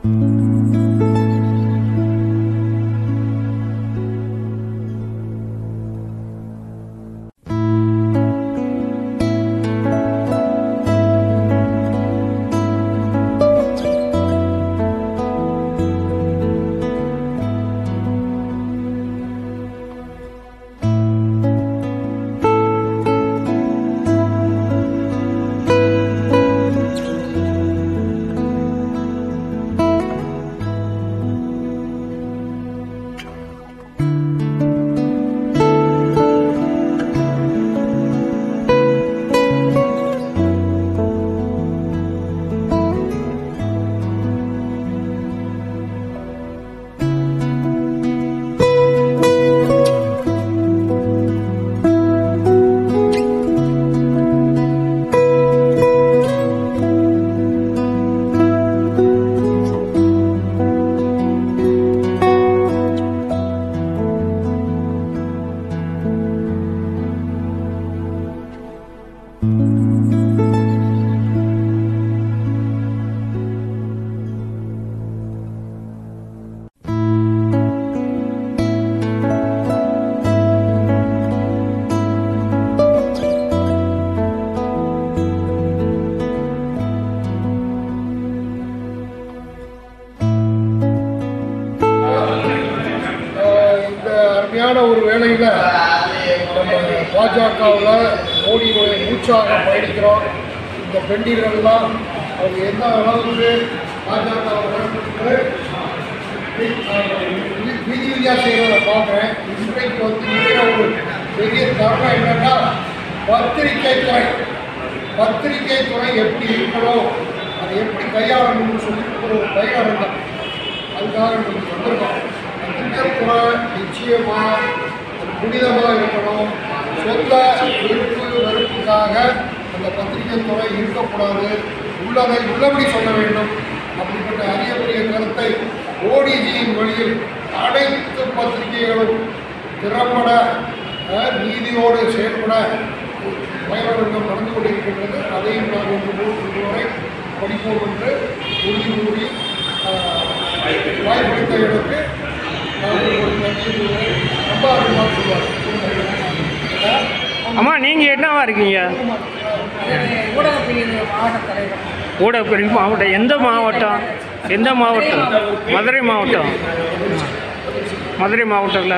ஆஹ் இந்த அருமையான ஒரு வேளையில் நம்ம பாஜகவில் மோடியுடைய மூச்சாக பயணிக்கிறோம் இந்த பெண்டிகள்லாம் அவங்க எந்த அளவுக்கு பாஜக விதி விதியாக செய்கிறத பார்க்குறேன் இன்றைக்கு வந்து இருக்கிற ஒரு பெரிய காரணம் என்னன்னா பத்திரிகை துறை பத்திரிகை துறை எப்படி இருக்கணும் அதை எப்படி கையாளணும்னு சொல்லி ஒரு கையாளணும் அதுக்காக நம்ம வந்திருக்கோம் பத்திரிகைத்துறை நிச்சயமாக அது புனிதமாக இருக்கணும் சொந்த விருப்பு வெறுப்புக்காக அந்த பத்திரிகை துறை இருக்கக்கூடாது உள்ளதை உள்ளபடி சொல்ல வேண்டும் அப்படிப்பட்ட அரிய பெரிய கருத்தை ஓடிஜியின் வழியில் அனைத்து பத்திரிகைகளும் திறம்பட அஹ், நீதியோடு செயல்பட பயணங்கள் நடந்து கொண்டிருக்கின்றது அதையும் நான் ஒன்று நூறு வரை படிப்போம் என்று உறுதி கூறி அஹ், வாய்ப்பளித்த எனக்கு நான் ஒரு நன்றி கூறுகிறேன். ரொம்ப அருமையாக சொல்லுவார் அம்மா நீங்கள் என்னவா இருக்கீங்க ஊடகப்பிரிவு மாவட்ட தலைவர் ஊடகப்பிரிவு மாவட்டம் எந்த மாவட்டம் எந்த மாவட்டம் மதுரை மாவட்டம் மதுரை மாவட்டத்தில்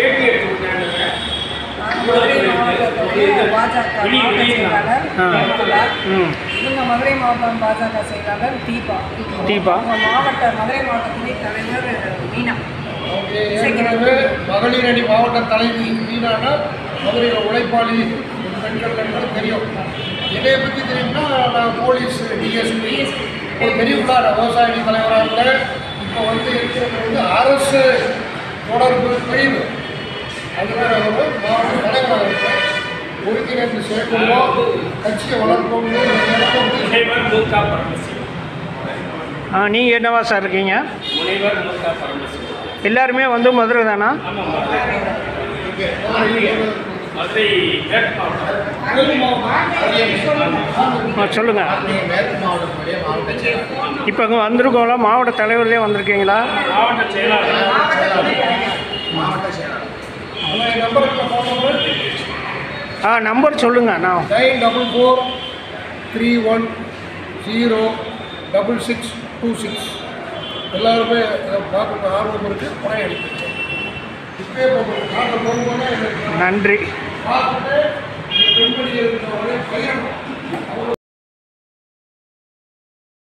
நான் மதுரை மாவட்டத்துடைய பாஜக மாவட்ட செயலாளர் ஆ. ஜெயக்குமார். ம் இவங்க மதுரை மாவட்டம் பாஜக செயலாளர் தீபா தீபா. அவங்க மாவட்ட மதுரை மாவட்டத்துடைய தலைவர் மீனா அவங்க ஏற்கனவே மகளிர் அணி மாவட்ட தலைவி மீனானா மதுரையில் உழைப்பாளி பெண்கள் என்பது தெரியும் என்னை பற்றி தெரியும்னா நான் போலீஸ் டிஎஸ்பி இப்போ தெரியுங்களா நான் விவசாய அணி தலைவராக இருந்தேன் இப்போ வந்து இருக்கிறது வந்து அரசு தொடர்பு பிரிவு அதில் ஒரு மாவட்ட தலைவராக இருக்கேன் ஒருங்கிணைந்து செயல்படுவோம் கட்சியை வளர்ப்போம்னு எனக்கு வந்து முனைவர் மூர்க்கா பரமசிவம் ஆ நீங்கள் என்னவா சார் இருக்கீங்க முனைவர் மூர்க்கா பரமசிவம் எல்லாருமே வந்து மதுரை தானா ஆமாம் மதுரை மேற்கு மாவட்டம் ஆ சொல்லுங்கள் மேற்கு மாவட்டத்துடைய மாவட்ட செயலாளர் இப்போ இங்கே வந்திருக்கோம்ல மாவட்ட தலைவர்லேயே வந்திருக்கீங்களா மாவட்ட செயலாளர் அவங்க என் நம்பருக்கு ஃபோன் நம்பர் ஆ நம்பர் சொல்லுங்கள் நான் nine double four three one zero double six two six எல்லாருமே இதை பார்க்க ஆர்வம் இருக்குது பணம் அனுப்பிச்சேன் இப்பயே போகணும் நாட்டில் போகும்போது எனக்கு நன்றி பார்த்துட்டு இந்த பெண்மணிகளுக்கு